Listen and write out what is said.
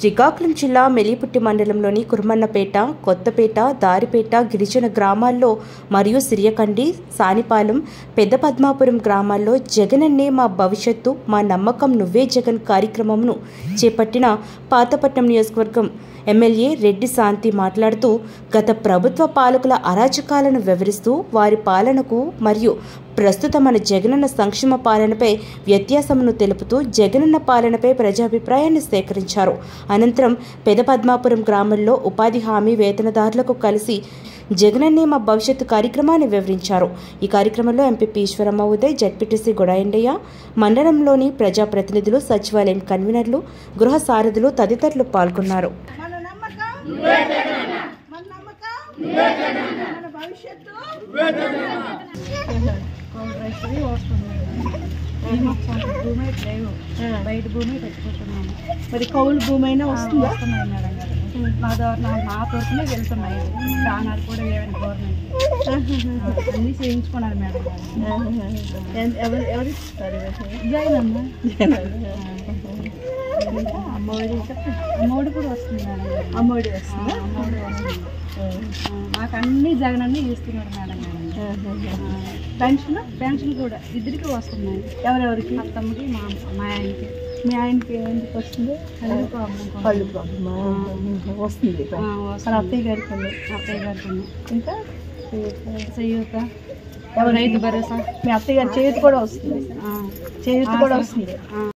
శ్రీకాకుళం జిల్లా మెలిపుట్టి మండలంలోని కుర్మన్నపేట కొత్తపేట దారిపేట గిరిజన గ్రామాల్లో మరియు సిరియకండి సానిపాలెం పెద్ద పద్మాపురం గ్రామాల్లో జగనన్నే మా భవిష్యత్తు మా నమ్మకం నువ్వే జగన్ కార్యక్రమంను చేపట్టిన పాతపట్నం నియోజకవర్గం ఎమ్మెల్యే రెడ్డి శాంతి మాట్లాడుతూ గత ప్రభుత్వ పాలకుల అరాచకాలను వివరిస్తూ వారి పాలనకు మరియు ప్రస్తుత మన జగనన్న సంక్షేమ పాలనపై వ్యత్యాసమును తెలుపుతూ జగనన్న పాలనపై ప్రజాభిప్రాయాన్ని సేకరించారు అనంతరం పెదపద్మాపురం గ్రామంలో ఉపాధి హామీ వేతనదారులకు కలిసి జగనన్నే మా భవిష్యత్తు కార్యక్రమాన్ని వివరించారు ఈ కార్యక్రమంలో ఎంపీ ఈశ్వరమ్మ ఉదయ్ జడ్పీటీసీ గొడాయండయ్య మండలంలోని ప్రజాప్రతినిధులు సచివాలయం కన్వీనర్లు గృహ సారథులు తదితరులు పాల్గొన్నారు మన నమ్మకం మన నమ్మకం మన భవిష్యత్తు కాంట్రాక్టరీ వస్తుంది ఏమో సొంత భూమి అయితే లేవు బయట భూమి పెట్టుకుంటున్నాము మరి కౌలు భూమి అయినా వస్తుందా వస్తున్నాయి మేడం గారు నా ద్వారా నా నా తరఫునే వెళ్తున్నాయి దానాలు కూడా లేవని గవర్నమెంట్ అన్నీ చేయించుకున్నారు మేడం గారు ఎన్- ఎవరు ఎవరు ఇస్తారు ఇవన్నీ? జైన్ అమ్మ అమ్మఒడి అమ్మఒడి కూడా వస్తుంది మేడం గారు అమ్మఒడి ఆ, వస్తుందా అమ్మఒడి వస్తుంది ఆ, మాకు అన్ని జగన్ అన్ని ఇస్తున్నారు మేడం గారు పెన్షన్ పెన్షన్ కూడా ఇద్దరికి వస్తున్నాయి ఎవరెవరికి అత్తమ్మకి మా మా ఆయనకి మీ ఆయనకి ఎందుకు వస్తుంది కళ్ళు ప్రాబ్లం కొంచెం. కళ్ళు ప్రాబ్లమ్ వస్తుంది ఆ, మన వస్తుంది. అత్తయ్య గారికి ఉంది. అత్తయ్య గారికి ఉంది. ఇంకా చేయూత ఎవరు? రైతు భరోసా మీ అత్తయ్య గారి చేతి కూడా వస్తుంది ఆ, చేతి ఆ, కూడా సరే. వస్తుంది ఆ,